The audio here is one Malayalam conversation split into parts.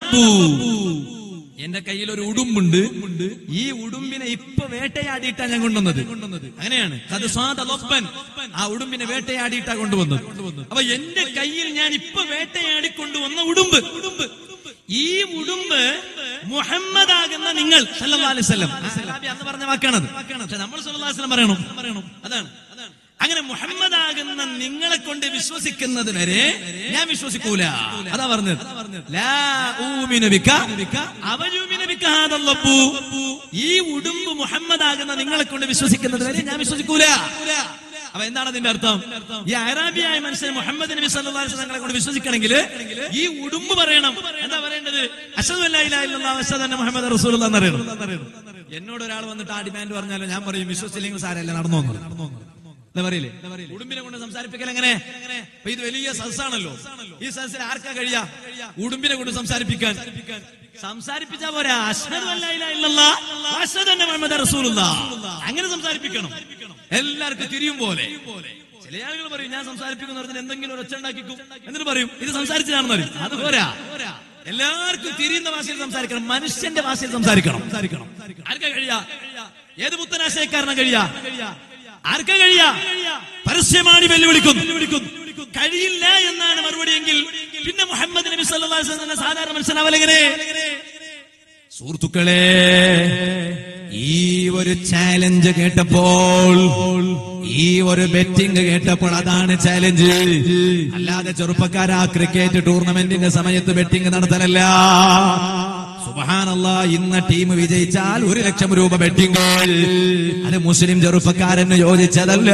ലബ്ബു. എന്റെ കയ്യിൽ ഒരു ഉടുമ്പുണ്ട് ഈ ഉടുമ്പിനെ ഇപ്പൊ വേട്ടയാടിയിട്ടാ ഞാൻ കൊണ്ടുവന്നത് അങ്ങനെയാണ് അത് സ്വാദ ലബ്ബൻ. ആ ഉടുമ്പിനെ വേട്ടയാടിയിട്ടാ കൊണ്ടുവന്നത് അപ്പൊ എന്റെ കയ്യിൽ ഞാൻ ഇപ്പൊ വേട്ടയാടി കൊണ്ടുവന്ന ഉടുമ്പ് ഈ ഉടുമ്പ് മുഹമ്മദ് ആകുന്ന നിങ്ങൾ സല്ലല്ലാഹു അലൈഹി വസല്ലം ആ സഹാബി അന്ന് പറഞ്ഞ വാക്കാണത് പക്ഷെ നമ്മൾ സല്ലല്ലാഹു അലൈഹി വസല്ലം പറയണം പറയണം അതാണ് അങ്ങനെ മുഹമ്മദ് ആകുന്ന നിങ്ങളെ കൊണ്ട് വിശ്വസിക്കുന്നത് വരെ ഞാൻ വിശ്വസിക്കൂല അതാ പറഞ്ഞത് ലാ ഊമിനു ബിക അവയൂമിനു ബിക ഹാദൽ ലബ്ബു. ഈ ഉടുമ്പ് മുഹമ്മദ് ആകുന്ന നിങ്ങളെ കൊണ്ട് വിശ്വസിക്കുന്നത് വരെ ഞാൻ വിശ്വസിക്കൂല അപ്പൊ എന്താണ് അതിന്റെ അർത്ഥം ഈ അറാബിയായ മനുഷ്യൻ മുഹമ്മദ് നബി സല്ലല്ലാഹു അലൈഹി വസല്ലം കൊണ്ട് വിശ്വസിക്കണമെങ്കിൽ ഈ ഉടുമ്പ് പറയണം എന്താ പറയേണ്ടത് അഷ്ഹദു അല്ലാ ഇലാഹ ഇല്ലല്ലാഹു അഷ്ഹദു അന്ന മുഹമ്മദ് റസൂലുള്ളാഹ് എന്ന് അറിയണം എന്നോട് ഒരാൾ വന്നിട്ട് ആ ഡിമാൻഡ് പറഞ്ഞാലോ ഞാൻ പറയും വിശ്വസിച്ചില്ലെങ്കിൽ സാരല്ല നടന്നു വന്നു എന്താ പറയില്ലേ ഉടുമ്പിനെ കൊണ്ട് സംസാരിപ്പിക്കൽ എങ്ങനെ അപ്പൊ ഇത് വലിയ സദസ്സാണല്ലോ ഈ സദസ്സിൽ ആർക്കാ കഴിയാ ഉടുമ്പിനെ കൊണ്ട് സംസാരിപ്പിക്കാൻ സംസാരിപ്പിച്ചാ പോരാ അഷ്ഹദു അല്ലാ ഇലാഹ ഇല്ലല്ലാഹ് അഷ്ഹദു അന്ന മുഹമ്മദ് റസൂലുള്ളാഹ് അങ്ങനെ സംസാരിപ്പിക്കണം എല്ലാവർക്കും തിരിയും പോലെ ചില ആളുകൾ പറയും ഞാൻ സംസാരിപ്പിക്കുന്ന പറഞ്ഞാൽ എന്തെങ്കിലും ഒരു ഒച്ച ഉണ്ടാക്കിക്കും എന്നിട്ട് പറയും ഇത് സംസാരിച്ചതാണെന്ന് പറയും അത് പോരാ എല്ലാവർക്കും തിരിയുന്ന ഭാഷയിൽ സംസാരിക്കണം മനുഷ്യന്റെ ഭാഷയിൽ സംസാരിക്കണം സംസാരിക്കണം ആർക്കാ കഴിയാ ഏത് പുത്തനാശയക്കാരനാ കഴിയാ ആർക്കാ കഴിയാ പരസ്യമാണി വെല്ലുവിളിക്കുന്നു കഴിയില്ല എന്നാണ് മറുപടിയെങ്കിൽ പിന്നെ മുഹമ്മദ് നബി സല്ലല്ലാഹു അലൈഹി വസല്ലം എന്ന സാധാരണ മനുഷ്യനാവലെങ്ങനെ സുഹൃത്തുക്കളെ ഈ ഒരു ചാലഞ്ച് കേട്ടപ്പോൾ ഈ ഒരു ബെറ്റിംഗ് കേട്ടപ്പോൾ അതാണ് ചാലഞ്ച് അല്ലാതെ ചെറുപ്പക്കാരാ ക്രിക്കറ്റ് ടൂർണമെന്റിന്റെ സമയത്ത് ബെറ്റിംഗ് നടത്തലല്ല സുബഹാനല്ല ഇന്ന ടീം വിജയിച്ചാൽ ഒരു ലക്ഷം രൂപ ബെറ്റിംഗ് അത് മുസ്ലിം ചെറുപ്പക്കാരന് യോജിച്ചതല്ല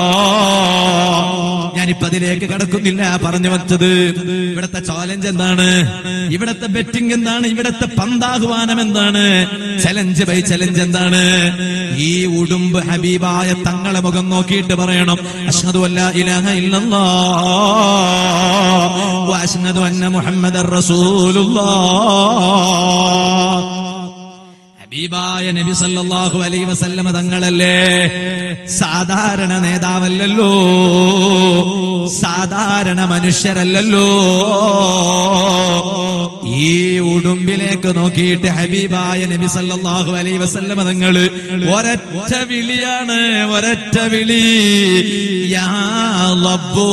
ഞാനിപ്പോ അതിലേക്ക് കടക്കുന്നില്ല പറഞ്ഞു വച്ചത് ഇവിടത്തെ ചാലഞ്ച് എന്താണ് ഇവിടത്തെ ബെറ്റിംഗ് എന്താണ് ഇവിടത്തെ പന്താഹ്വാനം എന്താണ് ചലഞ്ച് ബൈ ചലഞ്ച് എന്താണ് ഈ ഉടുമ്പ് ഹബീബായ തങ്ങളെ മുഖം നോക്കിയിട്ട് പറയണം അഷ്ഹദു അല്ലാ ഇലാഹ ഇല്ലല്ലാഹ് വഅഷ്ഹദു അന്ന മുഹമ്മദർ റസൂലുള്ളാഹ് ഹബീബായ നബി സല്ലല്ലാഹു അലൈഹി വസല്ലമ തങ്ങളല്ലേ സാധാരണ നേതാവല്ലല്ലോ സാധാരണ മനുഷ്യരല്ലല്ലോ ഈ ഉടുമ്പിലേക്ക് നോക്കിയിട്ട് ഹബീബായ നബി സല്ലല്ലാഹു അലൈഹി വസല്ലമ തങ്ങള് ഒരൊറ്റ വിളിയാണ് ഒരൊറ്റ വിളി യാ ലബ്ബോ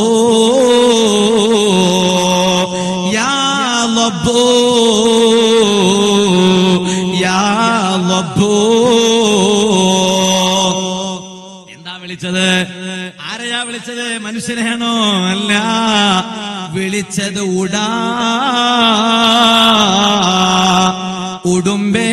യാ ലബ്ബോ യാ ലബ്ബോ എന്താ വിളിച്ചത് ആരെയാ വിളിച്ചത് മനുഷ്യനെയാണോ അല്ല വിളിച്ചത് ഉടാ ഉടുമ്പേ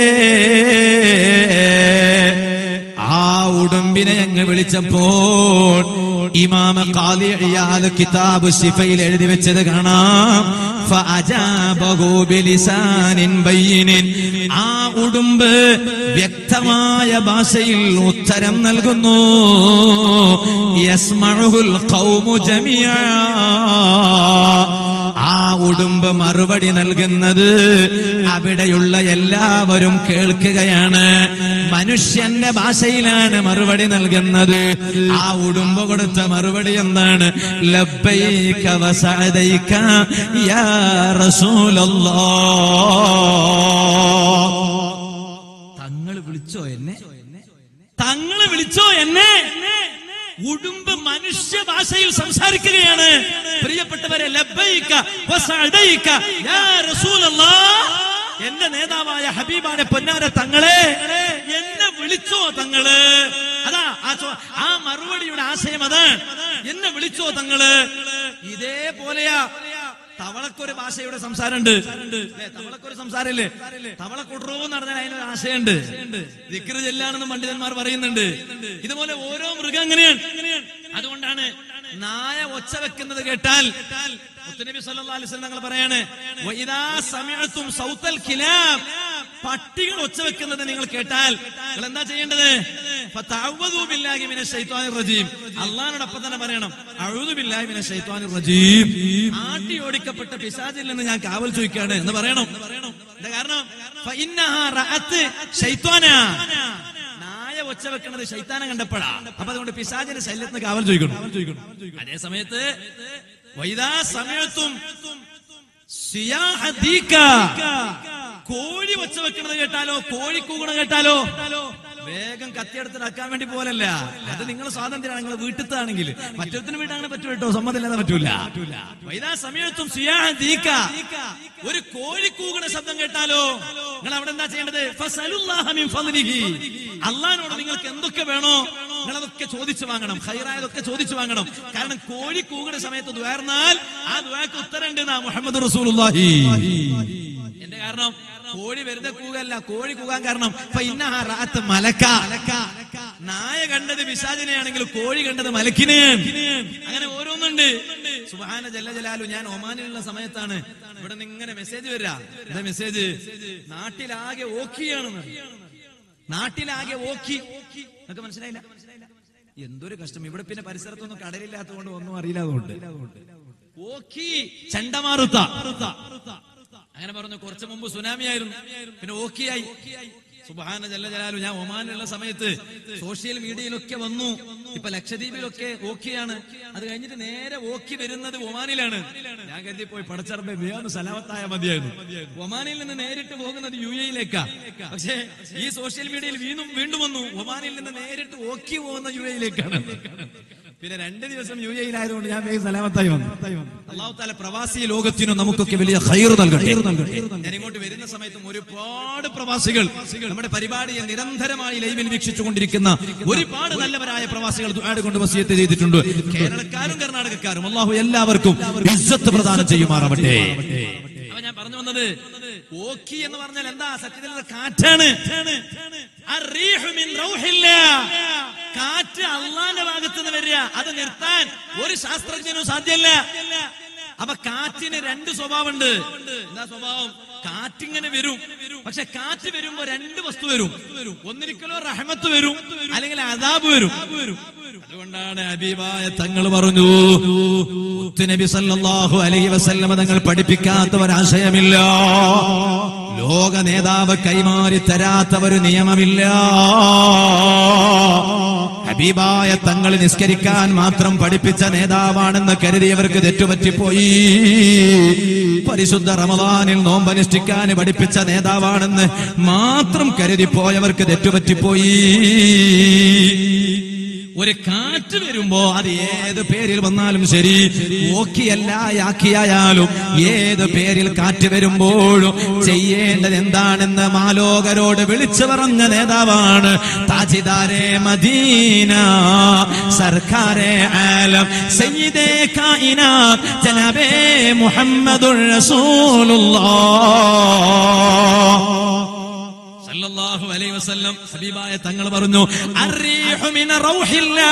ആ ഉടുമ്പിനെ അങ്ങ് വിളിച്ചപ്പോൾ ഇമാമ ഖാലി ഇയാദ് കിതാബ് ശിഫയിൽ എഴുതി വെച്ചത് കാണാം ഫഅജാബഹു ബിലിസാനിൻ ബയ്യിനിൻ ആ ഉടുമ്പ് വ്യക്തമായ ഭാഷയിൽ ഉത്തരം നൽകുന്നു യസ്മഉഹുൽ ഖൗമു ജമിയാ ആ ഉടുമ്പ് മറുപടി നൽകുന്നത് അവിടെയുള്ള എല്ലാവരും കേൾക്കുകയാണ് മനുഷ്യന്റെ ഭാഷയിലാണ് മറുപടി നൽകുന്നത് ആ ഉടുമ്പ് കൊടുത്ത മറുപടി എന്താണ് ലബ്ബൈക വസഅദൈക യാ റസൂലല്ലാഹ് തങ്ങൾ വിളിച്ചോ എന്നെ തങ്ങള് വിളിച്ചോ എന്നെ ഉടുമ്പ് മനുഷ്യ ഭാഷയിൽ സംസാരിക്കുകയാണ് പ്രിയപ്പെട്ടവരെ ലബ്ബൈക വസഅദൈക യാ റസൂലല്ലാഹ് എന്റെ നേതാവായ ഹബീബാനെ പൊന്നാര തങ്ങളെ എന്നെ വിളിച്ചോ തങ്ങള് അതാ ആ ചോ- ആ മറുപടിയുടെ ആശയം അതാണ് എന്നെ വിളിച്ചോ തങ്ങള് ഇതേപോലെയാ തവളക്കൊരു ഭാഷയുടെ സംസാരമുണ്ട് അല്ലേ? തവളക്കൊരു സംസാരമില്ലേ തവളക്കുട്രോ എന്ന് പറഞ്ഞാൽ അതിനൊരു ആശയുണ്ട് ദിക്റ് ചെല്ലാണെന്ന് പണ്ഡിതന്മാർ പറയുന്നുണ്ട് ഇതുപോലെ ഓരോ മൃഗം അങ്ങനെയാണ് അതുകൊണ്ടാണ് നായ ഒച്ച വെക്കുന്നത് കേട്ടാൽ മുത്തുനബി സല്ലല്ലാഹു അലൈഹി വസല്ലം തങ്ങൾ പറയാണ് വഇദാ സമിഅതും സൗത്തൽ കിലാബ് പട്ടികൾ ഒച്ച വെക്കുന്നത് നിങ്ങൾ കേട്ടാൽ നിങ്ങൾ എന്താ ചെയ്യേണ്ടത് ഫതഅവ്വദു ബില്ലാഹി മിനശ് ശൈത്വാനിർ റജീം അള്ളാഹിനോടൊപ്പം തന്നെ പറയണം അഊദു ബില്ലാഹി മിനശ് ശൈത്വാനിർ റജീം ആട്ടി ഓടിക്കപ്പെട്ട പിശാചിൽ നിന്ന് ഞാൻ കാവൽ ചോദിക്കാണ് എന്ന് പറയണം എന്താ കാരണം ഫഇന്നഹാ റഅത്ത് ശൈത്വാനാ നായ ഒച്ച വെക്കുന്നത് ശൈത്താനെ കണ്ടപ്പോഴാ അപ്പൊ അതുകൊണ്ട് പിശാചിന്റെ ശല്യത്തിന് കാവൽ ചോദിക്കണം അതേ സമയത്ത് വൈദാ സമയത്തും സിയാഹ ദീക. കോഴി ഒച്ച വെക്കണത് കേട്ടാലോ കോഴി കൂകണ കേട്ടാലോ വേഗം കത്തിയെടുത്ത് നടക്കാൻ വേണ്ടി പോലല്ല അത് നിങ്ങൾ സ്വാതന്ത്ര്യമാണ് നിങ്ങൾ വീട്ടിലത്താണെങ്കിൽ മറ്റൊരുത്തിന് വീട് അങ്ങനെ പറ്റൂ കേട്ടോ സമ്മതമില്ലാതെ പറ്റൂല വൈതാ സമയത്തും സിയാഹ ദീക. ഒരു കോഴി കൂകണ ശബ്ദം കേട്ടാലോ നിങ്ങൾ അവിടെ എന്താ ചെയ്യേണ്ടത് ഫസലുല്ലാഹ മിൻ ഫദ്ലിഹി. അള്ളാഹിനോട് നിങ്ങൾക്ക് എന്തൊക്കെ വേണോ നിങ്ങൾ അതൊക്കെ ചോദിച്ചു വാങ്ങണം ഹൈറായതൊക്കെ ചോദിച്ചു വാങ്ങണം കാരണം കോഴി കൂകണ സമയത്ത് ദ്വാർന്നാൽ ആ ദ്വാക്ക് ഉത്തരണ്ട് മുഹമ്മദ് റസൂലുള്ളാഹി എന്റെ കാരണം കോഴി വെറുതെ കൂകല്ല കോഴി കൂകാൻ കാരണം ഫ ഇന്നഹ റഅത്ത് മലക്ക നായ കണ്ടത് പിശാചിനെയാണെങ്കിൽ കോഴി കണ്ടത് മലക്കിനെയാണ് അങ്ങനെ ഓരോന്നുണ്ട് സുബാന ജല്ല ജലാലു ഞാൻ ഒമാനിലുള്ള സമയത്താണ് ഇവിടെ നിന്ന് ഇങ്ങനെ മെസ്സേജ് വരാ എന്താ മെസ്സേജ് നാട്ടിലാകെ ഓക്കിയാണെന്ന് നാട്ടിലാകെ ഓക്കി എന്നൊക്കെ മനസ്സിലായില്ല എന്തൊരു കഷ്ടം ഇവിടെ പിന്നെ പരിസരത്തൊന്നും കടലില്ലാത്തതുകൊണ്ട് ഒന്നും അറിയില്ല അതുകൊണ്ട് ഓക്കി ചണ്ടമാറുത്ത അങ്ങനെ പറഞ്ഞു കുറച്ചു മുമ്പ് സുനാമി ആയിരുന്നു പിന്നെ ഓക്കിയായി സുബാന ജല്ല ജലാലു ഞാൻ ഒമാനിലുള്ള സമയത്ത് സോഷ്യൽ മീഡിയയിലൊക്കെ വന്നു ഇപ്പൊ ലക്ഷദ്വീപിലൊക്കെ ഓക്കിയാണ് അത് കഴിഞ്ഞിട്ട് നേരെ ഓക്കി വരുന്നത് ഒമാനിലാണ് ഞാൻ കരുതി പോയി പടച്ചറമ്പെ വേഗം സലാമത്തായ മതിയായിരുന്നു ഒമാനിൽ നിന്ന് നേരിട്ട് പോകുന്നത് യു എയിലേക്കാ പക്ഷേ ഈ സോഷ്യൽ മീഡിയയിൽ വീണ്ടും വീണ്ടും വന്നു ഒമാനിൽ നിന്ന് നേരിട്ട് ഓക്കി പോകുന്ന യു എയിലേക്കാണ് പിന്നെ രണ്ട് ദിവസം യു എയിലായതുകൊണ്ട് ഞാൻ വേഗം സലാമത്തായി വന്നു അള്ളാഹു താല പ്രവാസി ലോകത്തിനും നമുക്കൊക്കെ വലിയ ഹൈർ നൽകട്ടെ ഞാൻ ഇങ്ങോട്ട് വരുന്ന സമയത്തും ഒരുപാട് പ്രവാസികൾ നമ്മുടെ പരിപാടിയെ നിരന്തരമായി ലൈവിൽ വീക്ഷിച്ചുകൊണ്ടിരിക്കുന്ന ഒരുപാട് നല്ലവരായ പ്രവാസികൾ ദുആട് കൊണ്ട് വസിയത്ത് ചെയ്തിട്ടുണ്ട് കേരളക്കാരും കർണാടകക്കാരും അള്ളാഹു എല്ലാവർക്കും ഇസ്സത്ത് പ്രദാനം ചെയ്യുമാറാവട്ടെ അപ്പൊ ഞാൻ പറഞ്ഞു വന്നത് ഓക്കി എന്ന് പറഞ്ഞാൽ എന്താ സത്യത്തിൽ അത് കാറ്റാണ് അർറീഹു മിൻ റൗഹില്ലാ. കാറ്റ് അള്ളാന്റെ ഭാഗത്ത് നിന്ന് വരിക അത് നിർത്താൻ ഒരു ശാസ്ത്രജ്ഞനും സാധ്യമല്ല അപ്പൊ കാറ്റിന് രണ്ട് സ്വഭാവമുണ്ട് എന്താ സ്വഭാവം കാറ്റിങ്ങനെ വരും പക്ഷെ കാറ്റ് വരുമ്പോ രണ്ട് വസ്തു വരും ഒന്നിരിക്കലോ റഹമത്ത് വരും അല്ലെങ്കിൽ അതാബ് വരും അതുകൊണ്ടാണ് അബീബായ തങ്ങൾ പറഞ്ഞു മുത്ത് നബി സല്ലല്ലാഹു അലൈഹി വസല്ലമ തങ്ങൾ പഠിപ്പിക്കാത്ത ഒരാശയമില്ല ലോക നേതാവ് കൈമാറി തരാത്ത ഒരു നിയമമില്ല ഹബീബായ തങ്ങൾ നിസ്കരിക്കാൻ മാത്രം പഠിപ്പിച്ച നേതാവാണെന്ന് കരുതിയവർക്ക് തെറ്റുപറ്റിപ്പോയി പരിശുദ്ധ റമദാനിൽ നോമ്പനുഷ്ഠിക്കാൻ പഠിപ്പിച്ച നേതാവാണെന്ന് മാത്രം കരുതിപ്പോയവർക്ക് തെറ്റുപറ്റിപ്പോയി ഒരു കാറ്റ് വരുമ്പോ അത് ഏത് പേരിൽ വന്നാലും ശരി ഓക്കിയല്ല യാക്കിയായാലും ഏത് പേരിൽ കാറ്റ് വരുമ്പോഴും ചെയ്യേണ്ടത് എന്താണെന്ന് മാലോകരോട് വിളിച്ചു പറഞ്ഞ നേതാവാണ് താജിദാരെ മദീന സർക്കാരെ ആലം സയ്യിദേ കായിനാത്ത് ജനാബേ മുഹമ്മദുർ റസൂലുള്ളാഹ് സല്ലല്ലാഹു അലൈഹി വസല്ലം ഹബീബായ തങ്ങൾ പറഞ്ഞു അർറീഹു മിന റൗഹില്ലാ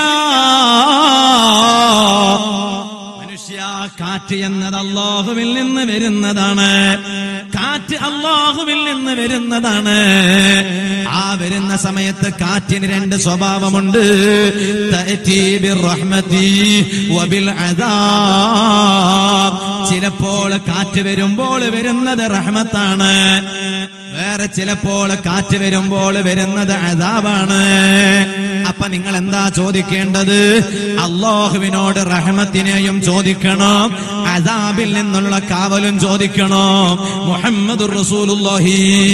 മനുഷ്യ കാറ്റ് എന്നത് അള്ളാഹുവിൽ നിന്ന് വരുന്നതാണ് കാറ്റ് അള്ളാഹുവിൽ നിന്ന് വരുന്നതാണ് ആ വരുന്ന സമയത്ത് കാറ്റിന് രണ്ട് സ്വഭാവമുണ്ട് തഅ്തീ ബിർറഹ്മതി വബിൽ അദാബ് ചിലപ്പോൾ കാറ്റ് വരുമ്പോൾ വരുന്നത് റഹ്മത്താണ് വേറെ ചിലപ്പോൾ കാറ്റ് വരുമ്പോൾ വരുന്നത് അതാവാണ് അപ്പൊ നിങ്ങൾ എന്താ ചോദിക്കേണ്ടത് അള്ളാഹുവിനോട് റഹ്മത്തിനെയും ചോദിക്കണം അതാബിൽ നിന്നുള്ള കാവലും ചോദിക്കണം മുഹമ്മദ് റസൂലുള്ളാഹി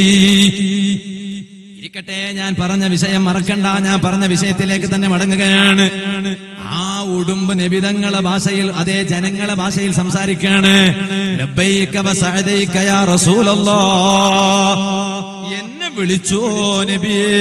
ഇരിക്കട്ടെ ഞാൻ പറഞ്ഞ വിഷയം മറക്കണ്ട ഞാൻ പറഞ്ഞ വിഷയത്തിലേക്ക് തന്നെ മടങ്ങുകയാണ് ആ ഉടുമ്പ് നബിതങ്ങളെ ഭാഷയിൽ അതേ ജനങ്ങളെ ഭാഷയിൽ സംസാരിക്കാണ് ലബ്ബൈക വസഅദൈക യാ റസൂലല്ലാഹ്. എന്നെ വിളിച്ചോ നബിയേ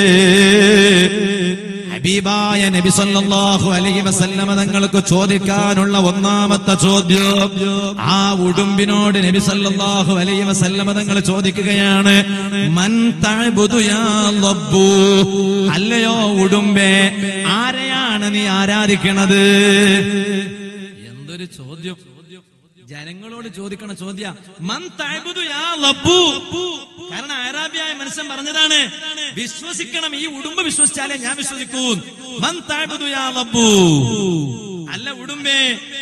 ഹബീബായ നബി സല്ലല്ലാഹു അലൈഹി വസല്ലമ തങ്ങൾക്ക് ചോദിക്കാനുള്ള ഒന്നാമത്തെ ചോദ്യം ആ ഉടുമ്പിനോട് നബി സല്ലല്ലാഹു അലൈഹി വസല്ലമ തങ്ങൾ ചോദിക്കുകയാണ് മൻ തഅബുദു യാ റബ്ബു അല്ലയോ ഉടുമ്പേ ആരെയാണ് നീ ആരാധിക്കണത് എന്തൊരു ചോദ്യം ജനങ്ങളോട് ചോദിക്കണ ചോദ്യ മൻ തഅബുദു യാ റബ്ബു കാരണം അറാബിയായ മനുഷ്യൻ പറഞ്ഞതാണ് വിശ്വസിക്കണം ഈ ഉടുമ്പ് വിശ്വസിച്ചാലേ ഞാൻ വിശ്വസിക്കൂ മൻ തഅബുദു യാ റബ്ബു അല്ല ഉടുമ്പേ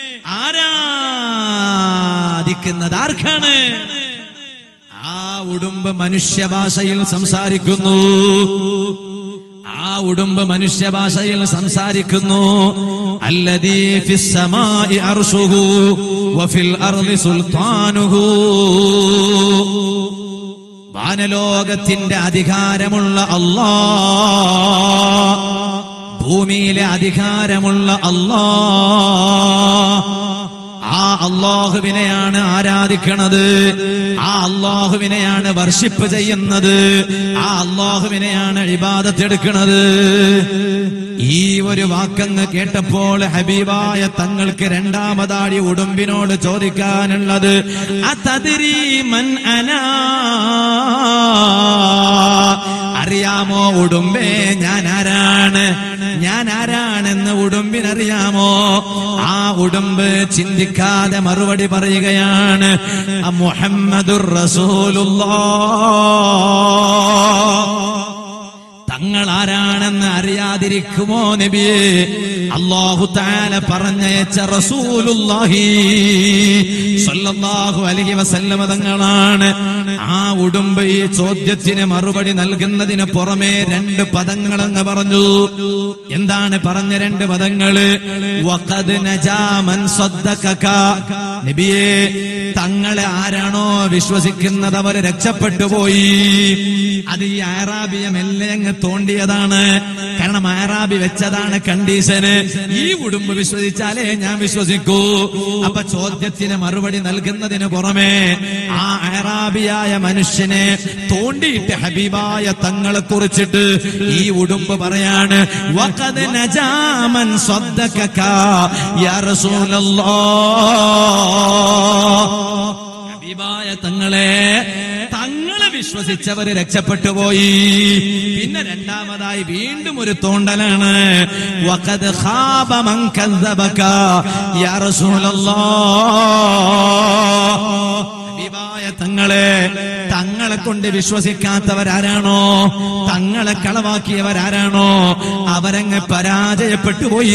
ആരാധിക്കുന്നത് ആർക്കാണ് ആ ഉടുമ്പ് മനുഷ്യഭാഷയിൽ സംസാരിക്കുന്നു ആ ഉടുമ്പ് മനുഷ്യഭാഷയിൽ സംസാരിക്കുന്നു الذي في السماء عرشه وفي الأرض سلطانه വാനലോകത്തിന്റെ അധികാരമുള്ള അല്ലാ ഭൂമിയിലെ അധികാരമുള്ള അല്ലാ ആ അള്ളാഹുവിനെയാണ് ആരാധിക്കണത് ആ അള്ളാഹുവിനെയാണ് വർഷിപ്പ് ചെയ്യുന്നത് ആ അള്ളാഹുവിനെയാണ് ഇബാദത്തെടുക്കുന്നത് ഈ ഒരു വാക്കങ്ങ് കേട്ടപ്പോൾ ഹബീബായ തങ്ങൾക്ക് രണ്ടാമതാടി ഉടുമ്പിനോട് ചോദിക്കാനുള്ളത് അതതിരി മൻ അനാ അറിയാമോ ഉടുമ്പേ ഞാൻ ആരാണ് ഞാൻ ആരാണെന്ന് ഉടുമ്പിനറിയാമോ ആ ഉടുമ്പ് ചിന്തിക്കാതെ മറുപടി പറയുകയാണ് "അ മുഹമ്മദുർ റസൂലുള്ളാഹ് തങ്ങൾ ആരാണെന്ന് അറിയാതിരിക്കുമോ നബിയെ അള്ളാഹു താല പറഞ്ഞയച്ച റസൂലുള്ളാഹി സ്വല്ലല്ലാഹു അലൈഹി വസല്ലമ തങ്ങളാണ് ആ ഉടുമ്പ് ഈ ചോദ്യത്തിന് മറുപടി നൽകുന്നതിന് പുറമെ രണ്ട് പദങ്ങളങ്ങ് പറഞ്ഞു എന്താണ് പറഞ്ഞ രണ്ട് പദങ്ങള് വഖദ് നജാ മൻ സദ്ദഖക നബിയെ തങ്ങളെ ആരാണോ വിശ്വസിക്കുന്നത് അവർ രക്ഷപ്പെട്ടു പോയി അത് ഈ ആറാബിയ മെല്ലെ അങ്ങ് തോണ്ടിയതാണ് കാരണം ആറാബി വെച്ചതാണ് കണ്ടീഷന് ഈ ഉടുമ്പ് വിശ്വസിച്ചാലേ ഞാൻ വിശ്വസിക്കൂ അപ്പൊ ചോദ്യത്തിന് മറുപടി നൽകുന്നതിന് പുറമെ ആ ആറാബിയായ മനുഷ്യനെ തോണ്ടിയിട്ട് ഹബീബായ തങ്ങളെ കുറിച്ചിട്ട് ഈ ഉടുമ്പ് പറയാണ് വഖദ് നജാമൻ സ്വദ്ദഖക യാ റസൂലല്ലാഹ് ഹബീബായ തങ്ങളെ തങ്ങളെ വിശ്വസിച്ചവര് രക്ഷപ്പെട്ടു പോയി പിന്നെ രണ്ടാമതായി വീണ്ടും ഒരു തോണ്ടലാണ് വഖദ് ഖാബ മൻ കദ്ദബക യാ റസൂലല്ലാഹ് ഹബീബായ തങ്ങളെ തങ്ങളെ കൊണ്ട് വിശ്വസിക്കാത്തവരാരാണോ തങ്ങളെ കളവാക്കിയവരാരാണോ അവരങ്ങ് പരാജയപ്പെട്ടു പോയി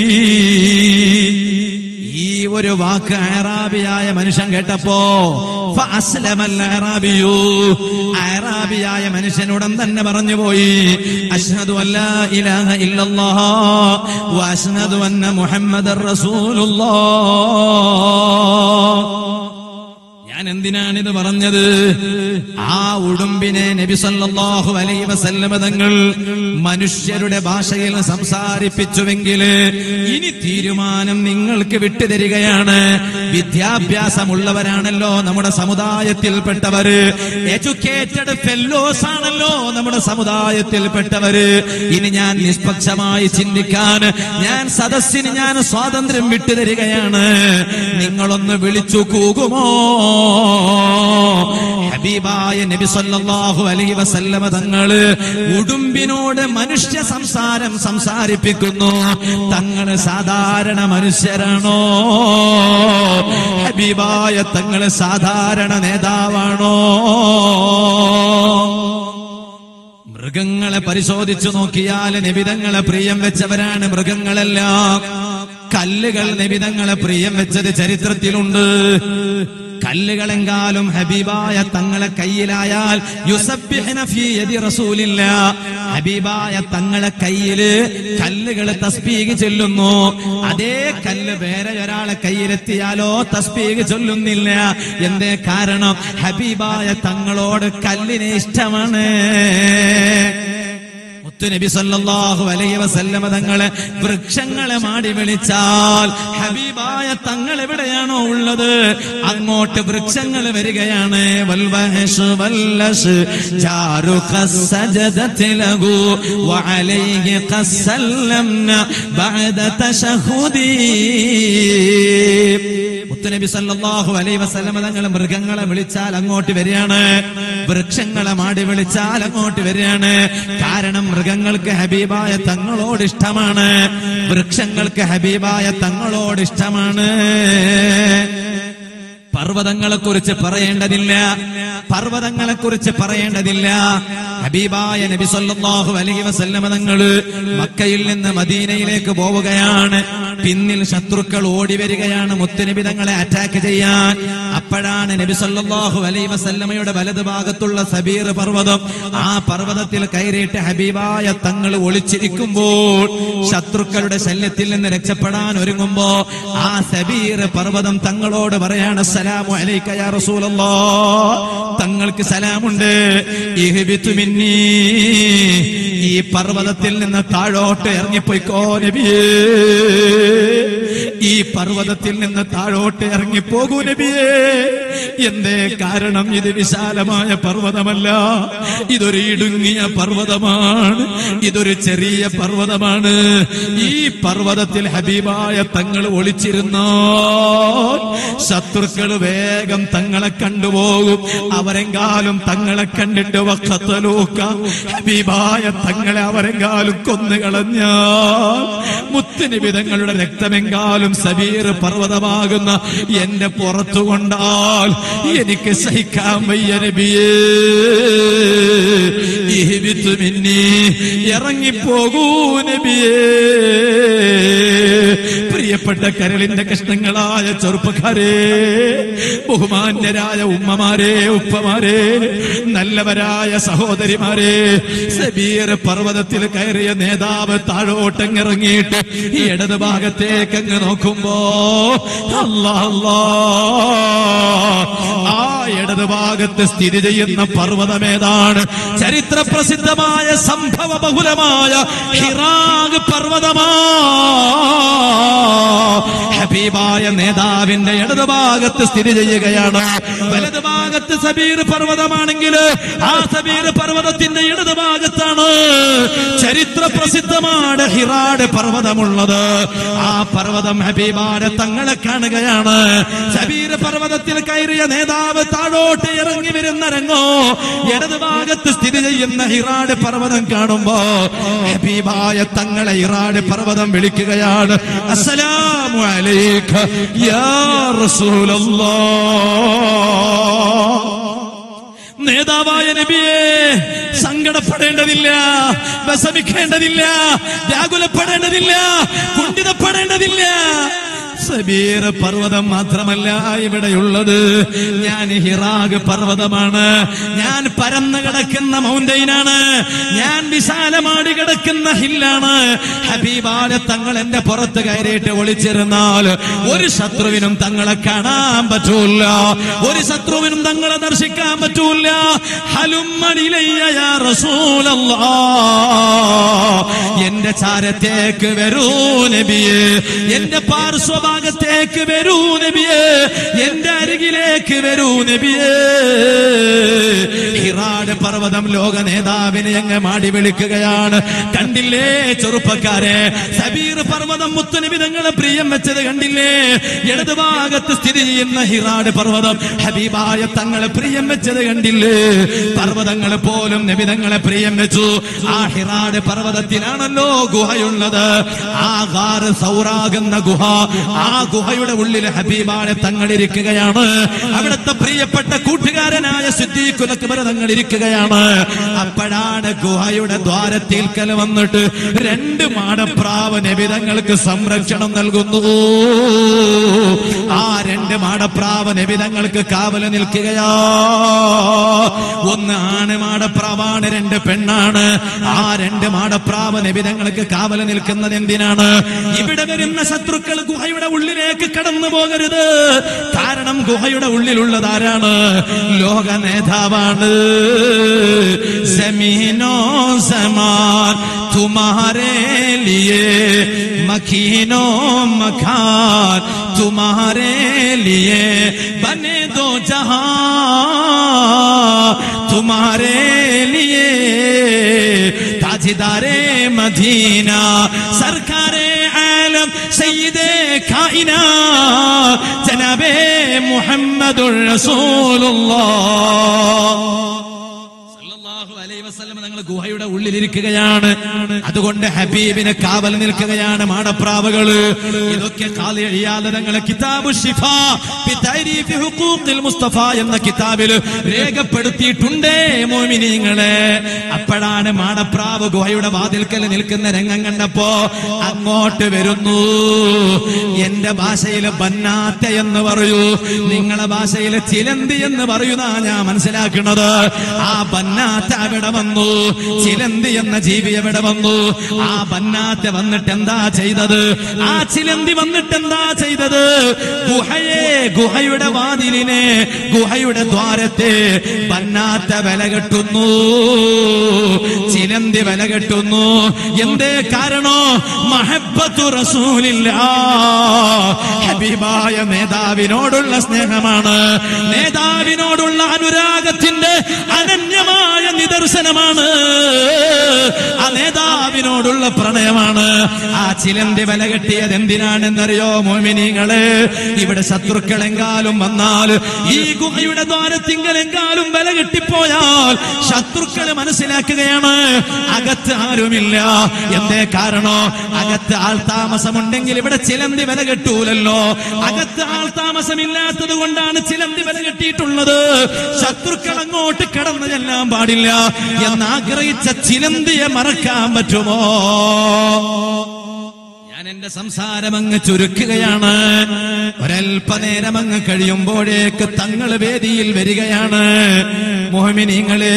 ഈ ഒരു വാക്ക് അറാബിയായ മനുഷ്യൻ കേട്ടപ്പോ ഫഅസ്ലമൽ അറാബിയു അറാബിയായ മനുഷ്യനുടൻ തന്നെ പറഞ്ഞു പോയി അഷ്ഹദു അല്ലാ ഇലാഹ ഇല്ലല്ലാഹ് വ അഷ്ഹദു അന്ന മുഹമ്മദർ റസൂലുള്ളാഹ് ഞാൻ എന്തിനാണിത് പറഞ്ഞത് ആ ഉടുമ്പിനെ നബി സല്ലല്ലാഹു അലൈഹി വസല്ലമ തങ്ങൾ മനുഷ്യരുടെ ഭാഷയിൽ സംസാരിപ്പിച്ചുവെങ്കിൽ ഇനി തീരുമാനം നിങ്ങൾക്ക് വിട്ടുതരികയാണ് വിദ്യാഭ്യാസമുള്ളവരാണല്ലോ നമ്മുടെ സമുദായത്തിൽപ്പെട്ടവര് എഡ്യൂക്കേറ്റഡ് ഫെല്ലോസ് ആണല്ലോ നമ്മുടെ സമുദായത്തിൽപ്പെട്ടവര് ഇനി ഞാൻ നിഷ്പക്ഷമായി ചിന്തിക്കാൻ ഞാൻ സദസ്സിന് ഞാൻ സ്വാതന്ത്ര്യം വിട്ടുതരികയാണ് നിങ്ങളൊന്ന് വിളിച്ചു കൂകുമോ ഹബീബായ നബി സല്ലല്ലാഹു അലൈഹി വസല്ലമ തങ്ങള് ഉടുമ്പിനോട് മനുഷ്യ സംസാരം സംസാരിപ്പിക്കുന്നു തങ്ങള് സാധാരണ മനുഷ്യരാണോ ഹബീബായ തങ്ങള് സാധാരണ നേതാവാണോ മൃഗങ്ങളെ പരിശോധിച്ചു നോക്കിയാൽ നിബിതങ്ങളെ പ്രിയം വെച്ചവരാണ് മൃഗങ്ങളെല്ലാം കല്ലുകൾ നിബിതങ്ങളെ പ്രിയം വെച്ചത് ചരിത്രത്തിലുണ്ട് കല്ലുകളെങ്കാലും ഹബീബായ തങ്ങളെ കയ്യിലായാൽ യുസബ്ബിഹ്ന ഫീ യദി റസൂലില്ല ഹബീബായ തങ്ങളെ കയ്യില് കല്ലുകൾ തസ്ബീഗ് ചൊല്ലുന്നു അതേ കല്ല് വേറെ ഒരാളെ കയ്യിലെത്തിയാലോ തസ്ബീഗ് ചൊല്ലുന്നില്ല എന്തേ കാരണം ഹബീബായ തങ്ങളോട് കല്ലിനെ ഇഷ്ടമാണ് മുത്തുനബി സല്ലല്ലാഹു അലൈഹി വസല്ലമ തങ്ങളെ വൃക്ഷങ്ങളെ മാടി വിളിച്ചാൽ ഹബീബായ തങ്ങൾ എവിടെയാണോ ഉള്ളത് അങ്ങോട്ട് വൃക്ഷങ്ങൾ വരികയാണ് വൽവഹശ് വല്ലശ് ജാരു ഖസ്സജദത് ലഹു വഅലൈഹി ഖസ്സല്ലംന ബഅദ തശഹുദി മുത്തുനബി സല്ലല്ലാഹു അലൈഹി വസല്ലമ തങ്ങൾ മൃഗങ്ങളെ വിളിച്ചാൽ അങ്ങോട്ട് വരികയാണ് വൃക്ഷങ്ങളെ മാടി വിളിച്ചാൽ അങ്ങോട്ട് വരികയാണ് കാരണം മൃഗങ്ങൾക്ക് ഹബീബായ തങ്ങളോട് ഇഷ്ടമാണ് വൃക്ഷങ്ങൾക്ക് ഹബീബായ തങ്ങളോട് ഇഷ്ടമാണ് പർവ്വതങ്ങളെ കുറിച്ച് പറയേണ്ടതില്ല പർവ്വതങ്ങളെ കുറിച്ച് പറയേണ്ടതില്ല ഹബീബായ നബി സല്ലല്ലാഹു അലൈഹി വസല്ലമ തങ്ങള് മക്കയിൽ നിന്ന് മദീനയിലേക്ക് പോവുകയാണ് പിന്നിൽ ശത്രുക്കൾ ഓടി വരികയാണ് മുത്തുനബി തങ്ങളെ അറ്റാക്ക് ചെയ്യാൻ അപ്പോഴാണ് നബി സല്ലല്ലാഹു അലൈഹി വസല്ലമയുടെ വലത് ഭാഗത്തുള്ള സബീർ പർവ്വതം ആ പർവ്വതത്തിൽ കയറിയിട്ട് ഹബീബായ തങ്ങൾ ഒളിച്ചിരിക്കുമ്പോൾ ശത്രുക്കളുടെ ശല്യത്തിൽ നിന്ന് രക്ഷപ്പെടാൻ ഒരുങ്ങുമ്പോ ആ സബീർ പർവ്വതം തങ്ങളോട് പറയാണ് സലാമു അലൈക യാ റസൂലല്ലാ തങ്ങൾക്ക് സലാമുണ്ട് ഇഹ്ബിതു മിന്നീ ഈ പർവ്വതത്തിൽ നിന്ന് താഴോട്ട് ഇറങ്ങിപ്പോയിക്കോ നബിയേ ഈ പർവ്വതത്തിൽ നിന്ന് താഴോട്ട് ഇറങ്ങിപ്പോകൂ നബിയേ എന്തേ കാരണം ഇത് വിശാലമായ പർവ്വതമല്ല ഇതൊരു ഇടുങ്ങിയ പർവ്വതമാണ് ഇതൊരു ചെറിയ പർവ്വതമാണ് ഈ പർവ്വതത്തിൽ ഹബീബായ തങ്ങൾ ഒളിച്ചിരുന്നോ ശത്രുക്കൾ വേഗം തങ്ങളെ കണ്ടുപോകും അവരെങ്കാലും തങ്ങളെ കണ്ടിട്ട് വക്കത്തലൂക്ക ഹബീബായ തങ്ങളെ അവരെങ്കാലും കൊന്നുകളഞ്ഞാൽ മുത്തുനിബി തങ്ങളുടെ രക്തമെങ്കാലും സബീർ പർവ്വതമാകുന്ന എന്റെ പുറത്തു കൊണ്ടാൽ എനിക്ക് സഹിക്കാൻ വയ്യ നബിയേ ഇഹ്ബിതു മിന്നീ ഇറങ്ങിപ്പോകൂ നബിയേ പ്രിയപ്പെട്ട കരളിന്റെ കഷ്ണങ്ങളായ ചെറുപ്പക്കാരെ ബഹുമാന്യരായ ഉമ്മമാരെ ഉപ്പമാരെ നല്ലവരായ സഹോദരിമാരെ സബീർ പർവ്വതത്തിൽ കയറിയ നേതാവ് താഴോട്ടങ്ങിറങ്ങിയിട്ട് ഈ ഇടത് ഭാഗത്തേക്ക് അങ്ങ് നോക്കുമ്പോ അല്ലാ അല്ലാ ആ ഇടത് ഭാഗത്ത് സ്ഥിതി ചെയ്യുന്ന പർവ്വതമേതാണ് ചരിത്ര പ്രസിദ്ധമായ സംഭവ ബഹുലമായ ഹിറാഗ് പർവ്വതമാ ഹബീബായ നേതാവിന്റെ ഇടത് ഭാഗത്ത് സ്ഥിതി ചെയ്യുകയാണ് വലത് ഭാഗത്ത് സബീർ പർവ്വതമാണെങ്കിൽ ആ സബീർ പർവ്വതത്തിന്റെ ഇടത് ഭാഗത്താണ് ചരിത്ര പ്രസിദ്ധമാണ് ഹിറാട് പർവ്വതമുള്ളത് ആ പർവ്വതം ഹബീബാരെ തങ്ങളെ കാണുകയാണ് സബീർ പർവ്വതത്തിൽ കയറിയ നേതാവ് താഴോട്ട് ഇറങ്ങി വരുന്ന രംഗോ ഇടത് ഭാഗത്ത് സ്ഥിതി ചെയ്യുന്ന ഹിറാട് പർവ്വതം കാണുമ്പോ ഹബീബായ തങ്ങളെ ഹിറാട് പർവ്വതം വിളിക്കുകയാണ് അസ്സലാമു അലൈക യാ റസൂലല്ലാഹ് നേതാവായ നബിയെ സങ്കടപ്പെടേണ്ടതില്ല വിഷമിക്കേണ്ടതില്ല വ്യാകുലപ്പെടേണ്ടതില്ല കുണ്ഠിതപ്പെടേണ്ടതില്ല സബീർ പർവ്വതം മാത്രമല്ല ഇവിടെയുള്ളത് ഞാൻ ഹിറാഗ് പർവ്വതമാണ് ഞാൻ പരന്നു കിടക്കുന്ന മൗണ്ടൈനാണ് ഞാൻ വിശാലമാടി കിടക്കുന്ന ഹില്ലാണ് ഹബീബാല തങ്ങൾ എന്റെ പുറത്ത് കയറിയിട്ട് ഒളിച്ചിരുന്നാൽ ഒരു ശത്രുവിനും തങ്ങളെ കാണാൻ പറ്റൂല ഒരു ശത്രുവിനും തങ്ങളെ ദർശിക്കാൻ പറ്റൂല ഹലുമ്മണിലയ്യ യാ റസൂലല്ലാ എന്റെ ചാരത്തേക്ക് വരൂ നബിയെ എന്റെ പാർശ്വഭാഗത്തേക്ക് വരൂ നബിയെ എന്റെ അരികിലേക്ക് വരൂ നബിയെ ഹിറാട് പർവ്വതം ലോക നേതാവിനെ അങ്ങ് മാടി വിളിക്കുകയാണ് കണ്ടില്ലേ ചെറുപ്പക്കാരെ സബീർ പർവ്വതം മുത്തുനബി തങ്ങളെ പ്രിയം വെച്ചത് കണ്ടില്ലേ ഇടത് ഭാഗത്ത് സ്ഥിതി ചെയ്യുന്ന ഹിറാട് പർവ്വതം ഹബീബായ തങ്ങളെ പ്രിയം വെച്ചത് കണ്ടില്ലേ പർവ്വതങ്ങൾ പോലും നബിതങ്ങളെ പ്രിയം വെച്ചു ആ ഹിറാട് പർവ്വതത്തിലാണല്ലോ ഗുഹയുള്ളത് ആ ഗാറ് സൗറാകുന്ന ഗുഹ ആ ഗുഹയുടെ ഉള്ളിൽ ഹബീബാനെ തങ്ങൾ ഇരിക്കുകയാണ് അവിടുത്തെ പ്രിയപ്പെട്ട കൂട്ടുകാരനായ സിദ്ദീഖുലക്ബർ തങ്ങൾ ഇരിക്കുകയാണ് അപ്പോഴാണ് ഗുഹയുടെ ദ്വാരത്തിൽക്കൽ വന്നിട്ട് രണ്ട് മാടപ്രാവ് നബിതങ്ങൾക്ക് സംരക്ഷണം നൽകുന്നു ആ രണ്ട് മാടപ്രാവ് നബിതങ്ങൾക്ക് കാവല് നിൽക്കുകയാ ഒന്ന് ആണ് മാടപ്രാവാണ് രണ്ട് പെണ്ണാണ് ആ രണ്ട് മാടപ്രാവ് നബിതങ്ങൾക്ക് കാവല് നിൽക്കുന്നത് എന്തിനാണ് ഇവിടെ വരുന്ന ശത്രുക്കൾ ഗുഹയുടെ ഉള്ളിലേക്ക് കടന്നു പോകരുത് കാരണം ഗുഹയുടെ ഉള്ളിലുള്ളത് ആരാണ് ലോക നേതാവാണ് ജമീനോ സമാൻ തുമാരേ ലിയേ മഖീനോ മഖാൻ തുമാരേ ലിയേ ബനെ ദോ ജഹാ तुम्हारे लिए ताजदारे मदीना सरकारे आलम सईदे काइना जनाबे മുഹമ്മദുർ റസൂലുള്ളാഹ് സല്ലല്ലാഹു അലൈഹി വസല്ലം തങ്ങൾ ഗുഹയുടെ ഉള്ളിലിരിക്കുകയാണ് അതുകൊണ്ട് ഹബീബിന് കാവൽ നിൽക്കുകയാണ് മാടപ്രാവുകള് ഇതൊക്കെ കാലി അഴിയാതെ തങ്ങളെ കിതാബു ഷിഫ ഫി തഅരീഫി ഹുഖൂഖിൽ മുസ്തഫ എന്ന കിതാബിൽ രേഖപ്പെടുത്തിയിട്ടുണ്ടേ മോമിനീങ്ങളെ അപ്പോഴാണ് മാടപ്രാവ് ഗുഹയുടെ വാതിൽക്കൽ നിൽക്കുന്ന രംഗം കണ്ടപ്പോ അങ്ങോട്ട് വരുന്നു എന്റെ ഭാഷയിൽ ബന്നാത്ത എന്ന് പറയൂ നിങ്ങളെ ഭാഷയിൽ ചിലന്തി എന്ന് പറയുന്ന ഞാൻ മനസ്സിലാക്കുന്നത് ആ ബന്നാത്ത അവിടെ വന്നു ചിലന്തി എന്ന ജീവി എവിടെ വന്നു ആ ബന്നാത്ത വന്നിട്ട് എന്താ ചെയ്തത് ആ ചിലന്തി വന്നിട്ട് എന്താ ചെയ്തത് ഗുഹയെ ഗുഹയുടെ വാതിലിനെ ഗുഹയുടെ ദ്വാരത്തെ ബന്നാത്ത വില കെട്ടുന്നു ചിലന്തി വില കെട്ടുന്നു എന്തേ കാരണോ മഹബത്തു റസൂലില്ല ഹബീബായ നേതാവിനോടുള്ള സ്നേഹമാണ് നേതാവിനോടുള്ള അനുരാഗത്തിന്റെ അനന്യമായ നിദർശനമാണ് ആ നേതാവിനോടുള്ള പ്രണയമാണ് ആ ചിലന്തി വില കെട്ടിയത് എന്തിനാണെന്നറിയോ മോമിനികള് ഇവിടെ ശത്രുക്കളെങ്കാലും വന്നാൽ ഈ ഗുഹയുടെ ദ്വാരത്തിങ്കലെങ്കാലും വില കെട്ടിപ്പോയാൽ ശത്രുക്കള് മനസ്സിലാക്കുകയാണ് അകത്ത് ആരുമില്ല എന്തേ കാരണോ അകത്ത് ആൾ താമസമുണ്ടെങ്കിൽ ഇവിടെ ചിലന്തി വില കെട്ടൂലല്ലോ അകത്ത് ആൾ താമസമില്ലാത്തത് കൊണ്ടാണ് ചിലന്തി വില കെട്ടിയിട്ടുള്ളത് ശത്രുക്കൾ അങ്ങോട്ട് കടന്നു ചെല്ലാൻ പാടില്ല എന്നാഗ്രഹിച്ച ചിലന്തിയെ മറക്കാൻ പറ്റുമോ ഞാൻ എന്റെ സംസാരം അങ്ങ് ചുരുക്കുകയാണ് ഒരൽപ്പനേരം അങ്ങ് കഴിയുമ്പോഴേക്ക് തങ്ങൾ വേദിയിൽ വരികയാണ് മോഹിനിങ്ങളെ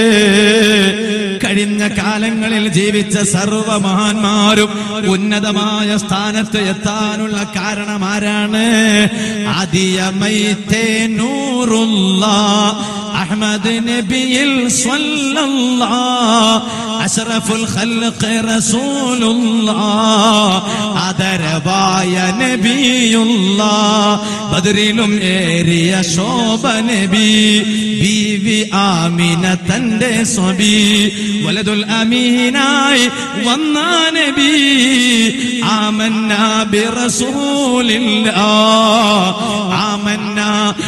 കഴിഞ്ഞ കാലങ്ങളിൽ ജീവിച്ച സർവ മഹാന്മാരും ഉന്നതമായ സ്ഥാനത്ത് എത്താനുള്ള കാരണം ആരാണ് ആദിയമൈത്തേ നൂറുള്ള അഹമ്മദ് നബിയിൽ സ്വല്ലല്ലാ അഷ്റഫുൽ ഖൽഖ് റസൂലുള്ളാ ആദരവായ നബിയുള്ളാ ബദറിലും ഏറിയ ശോഭ നബി ബീവി ആമിന തന്റെ സ്വബി വലതുൽ അമീനായി വന്ന നബി ആമന്ന ബിറസൂലില്ലാ ആമന്ന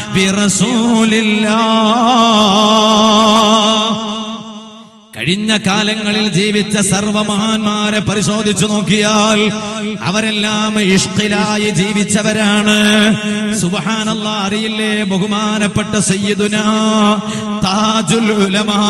ബിറസൂലില്ലാ കഴിഞ്ഞ കാലങ്ങളിൽ ജീവിച്ച സർവമഹാന്മാരെ പരിശോധിച്ചു നോക്കിയാൽ അവരെല്ലാം ഇഷ്കിലായി ജീവിച്ചവരാണ് സുബഹാനല്ല അറിയില്ലേ ബഹുമാനപ്പെട്ട സയ്യിദുന താജുൽ ഉലമാ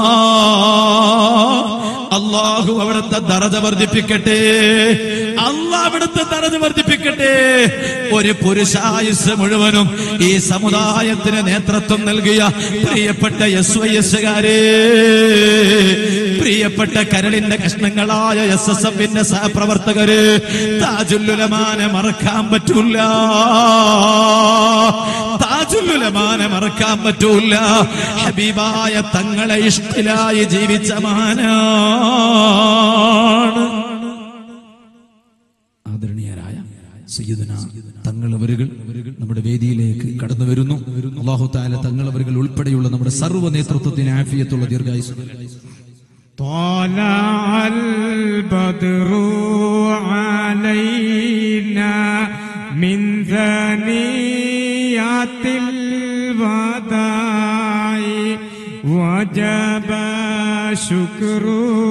അള്ളാഹു അവിടുത്തെ ദറജ വർദ്ധിപ്പിക്കട്ടെ അള്ളാഹ് അവിടുത്തെ ദറജ വർദ്ധിപ്പിക്കട്ടെ ഒരു പുരുഷായുസ് മുഴുവനും ഈ സമുദായത്തിന് നേതൃത്വം നൽകിയ പ്രിയപ്പെട്ട എസ് വൈ എസുകാരെ പ്രിയപ്പെട്ട കരളിന്റെ കഷ്ണങ്ങളായ എസ് എസ് എഫിന്റെ സഹപ്രവർത്തകര് താജുല്ലുലമാനെ മറക്കാൻ പറ്റൂല താജുല്ലുലമാനെ മറക്കാൻ പറ്റൂല ഹബീബായ തങ്ങളെ ഇഷ്ടിലായി ജീവിച്ച മഹാനാണ് ആദരണീയരായ സയ്യിദുന തങ്ങളവരുകൾ നമ്മുടെ വേദിയിലേക്ക് കടന്നു വരുന്നു അള്ളാഹു താല തങ്ങളവരുകൾ ഉൾപ്പെടെയുള്ള നമ്മുടെ സർവ്വ നേതൃത്വത്തിന് ആഫിയത്തുള്ള ദീർഘായുസ് طلع البدر علينا من ثنيات الوداع وجب شكر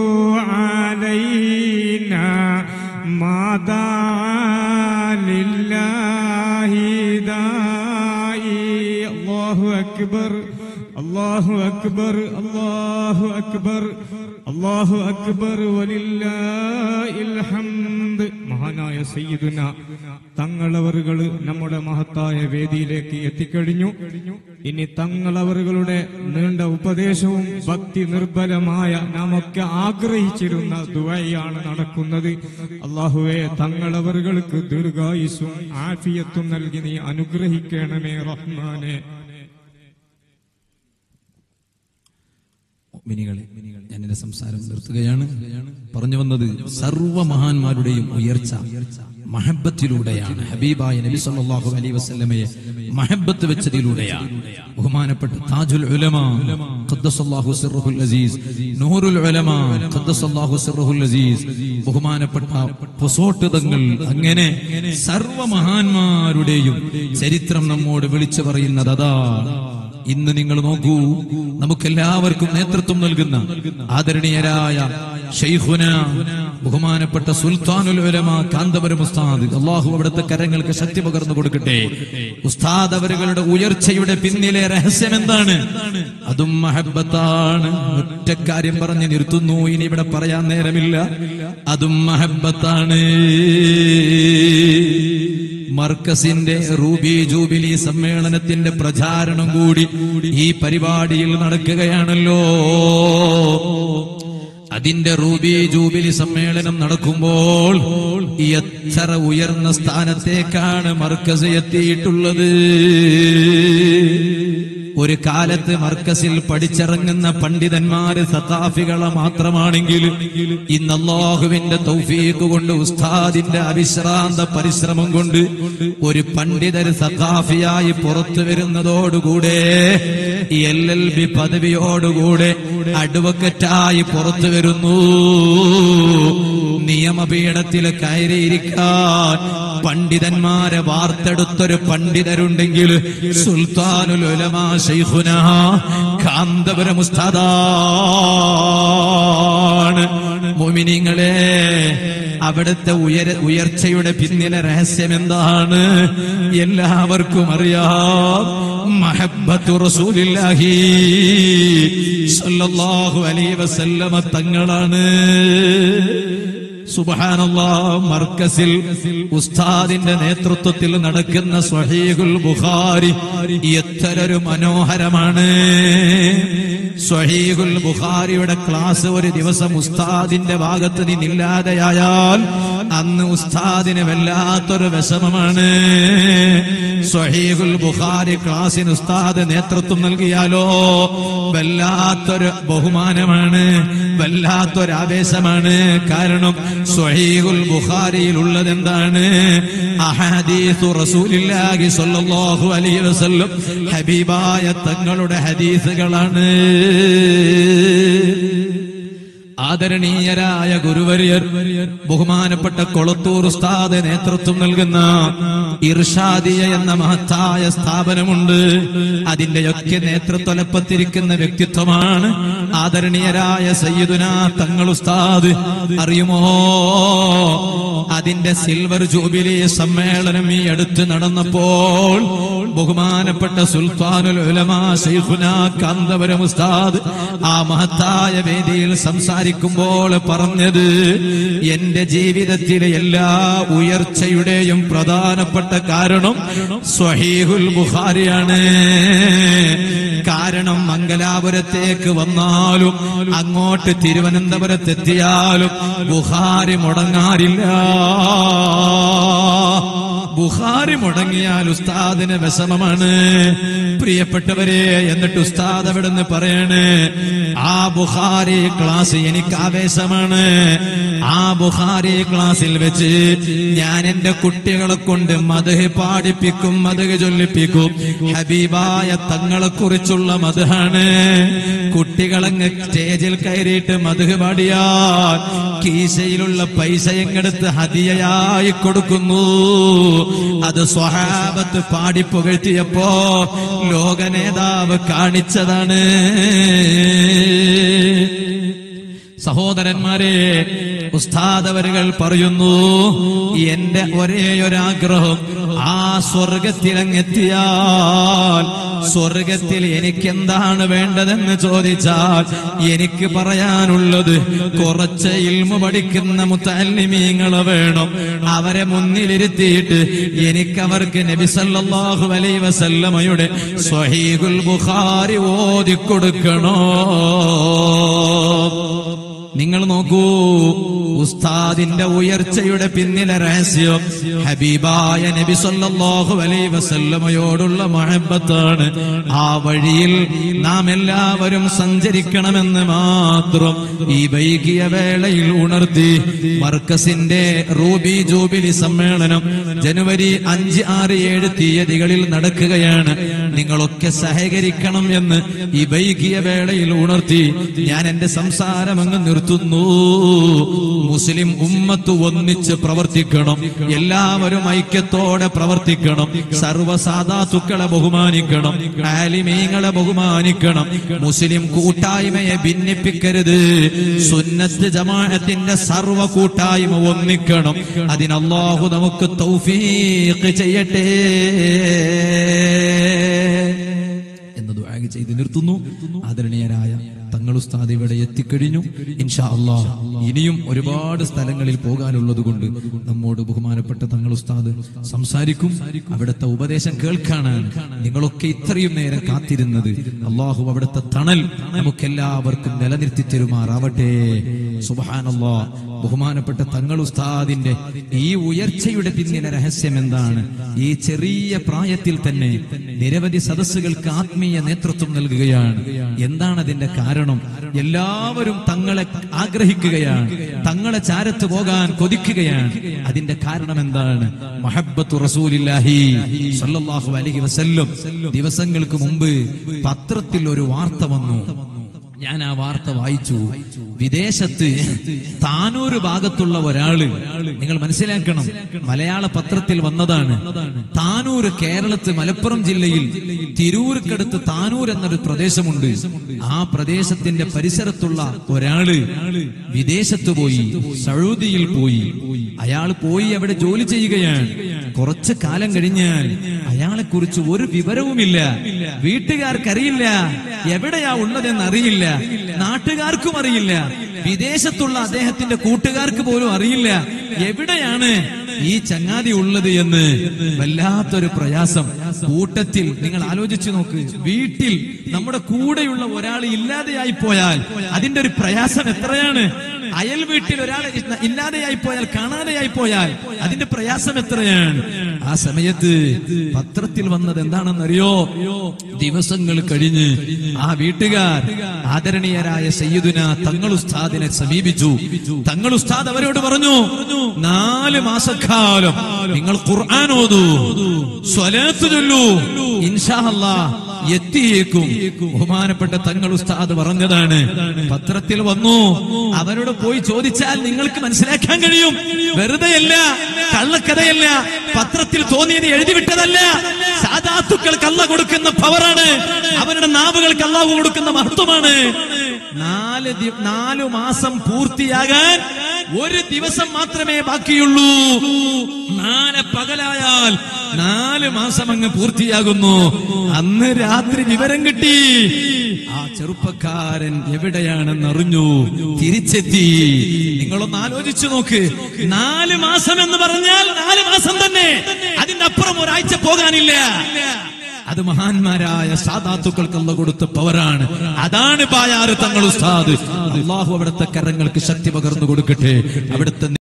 علينا ما دعا لله داعي الله أكبر الله أكبر الله أكبر الله أكبر ولله الحمد മഹാനായ സയ്യിദുന തങ്ങളവറുകൾ നമ്മുടെ മഹത്തായ വേദിയിലേക്ക് എത്തിക്കഴിഞ്ഞു ഇനി തങ്ങളവറുകളുടെ നീണ്ട ഉപദേശവും ഭക്തി നിർബലമായ നാമൊക്കെ ആഗ്രഹിച്ചിരുന്ന ദുവയാണ് നടക്കുന്നത് അള്ളാഹുവെ തങ്ങളവറുകൾക്ക് ദീർഘായുസും ആഫിയത്തും നൽകി നീ അനുഗ്രഹിക്കണമേ റഹ്മാനെ മിനികളെ ഞാൻ എന്റെ സംസാരം നിർത്തുകയാണ് പറഞ്ഞു വന്നത് സർവ്വ മഹാന്മാരുടെയും ഉയർച്ച മഹബത്തിലൂടെയാണ് ഹബീബായ നബി സല്ലല്ലാഹു അലൈഹി വസല്ലമയെ മഹബത്ത് വെച്ചതിലൂടെയാണ് ബഹുമാനപ്പെട്ട താജുൽ ഉലമ ഖദ്ദസല്ലാഹു സിർറുൽ അസീസ് നൂറുൽ ഉലമ ഖദ്ദസല്ലാഹു സിർറുൽ അസീസ് ബഹുമാനപ്പെട്ട പൊസോട്ട് തങ്ങൾ അങ്ങനെ സർവ്വ മഹാന്മാരുടെയും ചരിത്രം നമ്മോട് വിളിച്ചു പറയുന്നത് അതാ ഇന്ന് നിങ്ങൾ നോക്കൂ നമുക്കെല്ലാവർക്കും നേതൃത്വം നൽകുന്ന ആദരണീയരായ ഷെയ്ഖുന ബഹുമാനപ്പെട്ട സുൽത്താനുൽ ഉലമ കാന്തപുരം ഉസ്താദ് അള്ളാഹു അവിടുത്തെ കരങ്ങൾക്ക് ശക്തി പകർന്നു കൊടുക്കട്ടെ ഉസ്താദ് അവരുകളുടെ ഉയർച്ചയുടെ പിന്നിലെ രഹസ്യം എന്താണ് അതും മഹബത്താണ് ഒറ്റ കാര്യം പറഞ്ഞ് നിർത്തുന്നു ഇനി ഇവിടെ പറയാൻ നേരമില്ല അതും മഹബത്താണ് മർക്കസിന്റെ റൂബി ജൂബിലി സമ്മേളനത്തിന്റെ പ്രചാരണം കൂടി ഈ പരിപാടിയിൽ നടക്കുകയാണല്ലോ അതിന്റെ റൂബി ജൂബിലി സമ്മേളനം നടക്കുമ്പോൾ എത്ര ഉയർന്ന സ്ഥാനത്തേക്കാണ് മർക്കസ് എത്തിയിട്ടുള്ളത് ഒരു കാലത്ത് മർക്കസിൽ പഠിച്ചിറങ്ങുന്ന പണ്ഡിതന്മാര് സത്താഫികളെ മാത്രമാണെങ്കിൽ ഇന്ന് അള്ളാഹുവിന്റെ തൗഫീഖ് കൊണ്ട് ഉസ്താദിന്റെ അവിശ്രാന്ത പരിശ്രമം കൊണ്ട് ഒരു പണ്ഡിതര് സത്താഫിയായി പുറത്തു വരുന്നതോടുകൂടെ എൽ എൽ ബി പദവിയോടുകൂടെ അഡ്വക്കറ്റായി പുറത്തു വരുന്നു നിയമപീഠത്തിൽ കയറിയിരിക്കാൻ പണ്ഡിതന്മാരെ വാർത്തെടുത്തൊരു പണ്ഡിതരുണ്ടെങ്കിൽ സുൽത്താനുൽ ഉലമാ ശൈഖുന കാന്തപുരം ഉസ്താദാണ് മോമിനിങ്ങളെ അവിടുത്തെ ഉയര ഉയർച്ചയുടെ പിന്നിലെ രഹസ്യം എന്താണ് എല്ലാവർക്കും അറിയാം മഹബത്തു റസൂലില്ലാഹി സല്ലല്ലാഹു അലൈഹി വസല്ലമ തങ്ങളാണ് സുബഹാനല്ലാ മർക്കസിൽ ഉസ്താദിന്റെ നേതൃത്വത്തിൽ നടക്കുന്ന സ്വഹീഹുൽ ബുഖാരി എത്രയൊരു മനോഹരമാണ് സ്വഹീഹുൽ ബുഖാരിയുടെ ക്ലാസ് ഒരു ദിവസം ഉസ്താദിന്റെ ഭാഗത്ത് നിന്നില്ലാതെയായാൽ അന്ന് ഉസ്താദിന് വല്ലാത്തൊരു വിഷമമാണ് സ്വഹീഹുൽ ബുഖാരി ക്ലാസിന് ഉസ്താദ് നേതൃത്വം നൽകിയാലോ വല്ലാത്തൊരു ബഹുമാനമാണ് വല്ലാത്തൊരു ആവേശമാണ് കാരണം സ്വഹീഹുൽ ബുഖാരിയിൽ ഉള്ളത് എന്താണ് അഹദീസു റസൂലില്ലാഹി സ്വല്ലല്ലാഹു അലൈഹി വസല്ലം ഹബീബായ തങ്ങളുടെ ഹദീസുകളാണ് ആദരണീയരായ ഗുരുവര്യർ ബഹുമാനപ്പെട്ട കൊളത്തൂർ ഉസ്താദ് നേതൃത്വം നൽകുന്ന ഇർഷാദിയ എന്ന മഹത്തായ സ്ഥാപനമുണ്ട് അതിന്റെയൊക്കെ നേതൃത്വലപ്പത്തിരിക്കുന്ന വ്യക്തിത്വമാണ് ആദരണീയരായ സയ്യിദുന തങ്ങൾ ഉസ്താദ് അറിയുമോ അതിന്റെ സിൽവർ ജൂബിലി സമ്മേളനം ഈ അടുത്ത് നടന്നപ്പോൾ ബഹുമാനപ്പെട്ട സുൽത്താനുൽ ഉലമാ ശൈഖുന കാന്തപുരം ഉസ്താദ് ആ മഹത്തായ വേദിയിൽ സംസാരിക്കുമ്പോൾ പറഞ്ഞത് എന്റെ ജീവിതത്തിലെ എല്ലാ ഉയർച്ചയുടെയും പ്രധാനപ്പെട്ട കാരണം സ്വഹീഹുൽ ബുഖാരിയാണ് കാരണം മംഗലാപുരത്തേക്ക് വന്നാലും അങ്ങോട്ട് തിരുവനന്തപുരത്തെത്തിയാലും ബുഹാരി മുടങ്ങാറില്ല ബുഹാരി മുടങ്ങിയാൽ ഉസ്താദിന് വിഷമമാണ് പ്രിയപ്പെട്ടവരെ എന്നിട്ട് ഉസ്താദ് അവിടെ നിന്ന് പറയാണ് ആ ബുഹാരി ക്ലാസ് എനിക്ക് ആവേശമാണ് ആ ബുഹാരി ക്ലാസ്സിൽ വെച്ച് ഞാൻ എന്റെ കുട്ടികളെ കൊണ്ട് മധു പാടിപ്പിക്കും മധു ചൊല്ലിപ്പിക്കും ഹബീബായ തങ്ങളെ കുറിച്ചുള്ള മധുഹാണ് കുട്ടികളങ്ങ് സ്റ്റേജിൽ കയറിയിട്ട് മധു പാടിയാൽ കീശയിലുള്ള പൈസ എങ്ങെടുത്ത് ഹതിയായി കൊടുക്കുന്നു അത് സ്വഹാബത്ത് പാടി പുകഴ്ത്തിയപ്പോ ലോക നേതാവ് കാണിച്ചതാണ് സഹോദരന്മാരെ ഉസ്താദവരുകൾ പറയുന്നു എന്റെ ഒരേ ഒരാഗ്രഹം ആ സ്വർഗത്തിലങ്ങെത്തിയാൽ സ്വർഗത്തിൽ എനിക്കെന്താണ് വേണ്ടതെന്ന് ചോദിച്ചാൽ എനിക്ക് പറയാനുള്ളത് കുറച്ച് ഇൽമ പഠിക്കുന്ന മുത്തല്ലിമീങ്ങളെ വേണം അവരെ മുന്നിലിരുത്തിയിട്ട് എനിക്കവർക്ക് നബി സല്ലല്ലാഹു അലൈഹി വസല്ലമയുടെ സ്വഹീഹുൽ ബുഖാരി ഓതിക്കൊടുക്കണോ നിങ്ങൾ നോക്കൂ ഉസ്താദിന്റെ ഉയർച്ചയുടെ പിന്നിലെ രഹസ്യം ഹബീബായ നബി സല്ലല്ലാഹു അലൈഹി വസല്ലമയോടുള്ള മഹബത്താണ് ആ വഴിയിൽ നാം എല്ലാവരും സഞ്ചരിക്കണമെന്ന് മാത്രം ഈ വൈകിയ വേളയിൽ ഉണർത്തി മർക്കസിന്റെ റൂബി ജൂബിലി സമ്മേളനം ജനുവരി അഞ്ച് ആറ് ഏഴ് തീയതികളിൽ നടക്കുകയാണ് നിങ്ങളൊക്കെ സഹകരിക്കണം എന്ന് ഈ വൈകിയ വേളയിൽ ഉണർത്തി ഞാൻ എന്റെ സംസാരം അങ്ങ് നിർത്തുന്നു മുസ്ലിം ഉമ്മത്ത് ഒന്നിച്ച് പ്രവർത്തിക്കണം എല്ലാവരും ഐക്യത്തോടെ പ്രവർത്തിക്കണം സർവസാധാത്തുക്കളെ ബഹുമാനിക്കണം ആലിമീങ്ങളെ ബഹുമാനിക്കണം മുസ്ലിം കൂട്ടായ്മയെ ഭിന്നിപ്പിക്കരുത് സുന്നത്ത് ജമാഅത്തിന്റെ സർവ കൂട്ടായ്മ ഒന്നിക്കണം അതിന് അല്ലാഹു നമുക്ക് തൗഫീഖ് ചെയ്യട്ടെ എന്ന് ദുആ ചെയ്ത് നിർത്തുന്നു ആദരണീയരായ തങ്ങൾ ഉസ്താദ് ഇവിടെ എത്തിക്കഴിഞ്ഞു ഇൻഷാ അല്ലാ ഇനിയും ഒരുപാട് സ്ഥലങ്ങളിൽ പോകാനുള്ളത് കൊണ്ട് നമ്മോട് ബഹുമാനപ്പെട്ട തങ്ങൾ ഉസ്താദ് സംസാരിക്കും അവിടുത്തെ ഉപദേശം കേൾക്കാനാണ് നിങ്ങളൊക്കെ ഇത്രയും നേരം കാത്തിരുന്നത് അള്ളാഹു അവിടുത്തെ തണൽ നമുക്കെല്ലാവർക്കും നിലനിർത്തി തരുമാറാവട്ടെ സുബഹാനല്ലാ ബഹുമാനപ്പെട്ട തങ്ങൾ ഉസ്താദിന്റെ ഈ ഉയർച്ചയുടെ പിന്നിലെ രഹസ്യം എന്താണ് ഈ ചെറിയ പ്രായത്തിൽ തന്നെ നിരവധി സദസ്സുകൾക്ക് ആത്മീയ നേതൃത്വം നൽകുകയാണ് എന്താണ് അതിന്റെ കാരണം എല്ലാവരും തങ്ങളെ ആഗ്രഹിക്കുകയാണ് തങ്ങളെ ചാരത്ത് പോകാൻ കൊതിക്കുകയാണ് അതിന്റെ കാരണം എന്താണ് മഹബത്തു റസൂലില്ലാഹി സല്ലല്ലാഹു അലൈഹി വസല്ലം ദിവസങ്ങൾക്ക് മുമ്പ് പത്രത്തിൽ ഒരു വാർത്ത വന്നു ഞാൻ ആ വാർത്ത വായിച്ചു വിദേശത്ത് താനൂര് ഭാഗത്തുള്ള ഒരാള് നിങ്ങൾ മനസ്സിലാക്കണം മലയാള പത്രത്തിൽ വന്നതാണ് താനൂര് കേരളത്ത് മലപ്പുറം ജില്ലയിൽ തിരൂർക്കടുത്ത് താനൂർ എന്നൊരു പ്രദേശമുണ്ട് ആ പ്രദേശത്തിന്റെ പരിസരത്തുള്ള ഒരാള് വിദേശത്ത് പോയി സൗദിയിൽ പോയി അയാൾ പോയി അവിടെ ജോലി ചെയ്യുകയാണ് കുറച്ചു കാലം കഴിഞ്ഞാൽ അയാളെ കുറിച്ച് ഒരു വിവരവുമില്ല വീട്ടുകാർക്കറിയില്ല എവിടെയാ ഉള്ളതെന്ന് അറിയില്ല നാട്ടുകാർക്കും അറിയില്ല വിദേശത്തുള്ള അദ്ദേഹത്തിന്റെ കൂട്ടുകാർക്ക് പോലും അറിയില്ല എവിടെയാണ് ഈ ചങ്ങാതി ഉള്ളത് എന്ന് വല്ലാത്തൊരു പ്രയാസം കൂട്ടത്തിൽ നിങ്ങൾ ആലോചിച്ചു നോക്ക് വീട്ടിൽ നമ്മുടെ കൂടെയുള്ള ഒരാൾ ഇല്ലാതെയായി പോയാൽ അതിന്റെ ഒരു പ്രയാസം എത്രയാണ് അയൽ വീട്ടിൽ ഒരാൾ ഇല്ലാതെയായി പോയാൽ കാണാതെയായി പോയാൽ അതിന്റെ പ്രയാസം എത്രയാണ് ആ സമയത്ത് പത്രത്തിൽ വന്നത് എന്താണെന്നറിയോ ദിവസങ്ങൾ കഴിഞ്ഞ് ആ വീട്ടുകാർ ആദരണീയരായ സയ്യിദുന തങ്ങൾ ഉസ്താദിനെ സമീപിച്ചു തങ്ങൾ ഉസ്താദ് അവരോട് പറഞ്ഞു നാല് മാസക്കാലം നിങ്ങൾ ഖുർആൻ ഓതൂ സ്വലാത്ത് ചൊല്ലൂ ഇൻഷാ അല്ലാ എത്തിയേക്കും ബഹുമാനപ്പെട്ട തങ്ങൾ ഉസ്താദ് പറഞ്ഞതാണ് പത്രത്തിൽ വന്നു അവരോട് പോയി ചോദിച്ചാൽ നിങ്ങൾക്ക് മനസ്സിലാക്കാൻ കഴിയും വെറുതെയല്ല കള്ളക്കഥയല്ല പത്രത്തിൽ തോന്നിയത് എഴുതിവിട്ടതല്ല സാധാത്തുക്കൾക്ക് അല്ല കൊടുക്കുന്ന പവറാണ് അവരുടെ നാവുകൾക്ക് അള്ളാഹു കൊടുക്കുന്ന മഹത്വമാണ് നാല് ദി- നാലു മാസം പൂർത്തിയാകാൻ ഒരു ദിവസം മാത്രമേ ബാക്കിയുള്ളൂ നാല് പകലായാൽ നാല് മാസം അങ്ങ് പൂർത്തിയാകുന്നു അന്ന് രാത്രി വിവരം കിട്ടി ആ ചെറുപ്പക്കാരൻ എവിടെയാണെന്ന് അറിഞ്ഞു തിരിച്ചെത്തി നിങ്ങളൊന്ന് ആലോചിച്ചു നോക്ക് നാല് മാസം എന്ന് പറഞ്ഞാൽ നാല് മാസം തന്നെ അതിന്റെ അപ്പുറം ഒരാഴ്ച പോകാനില്ല അത് മഹാന്മാരായ സാധാത്തുക്കൾക്ക് അല്ല കൊടുത്ത പവറാണ് അതാണ് പായാറ് തങ്ങൾ ഉസ്താദ് അള്ളാഹു അവിടുത്തെ കരങ്ങൾക്ക് ശക്തി പകർന്നു കൊടുക്കട്ടെ അവിടുത്തെ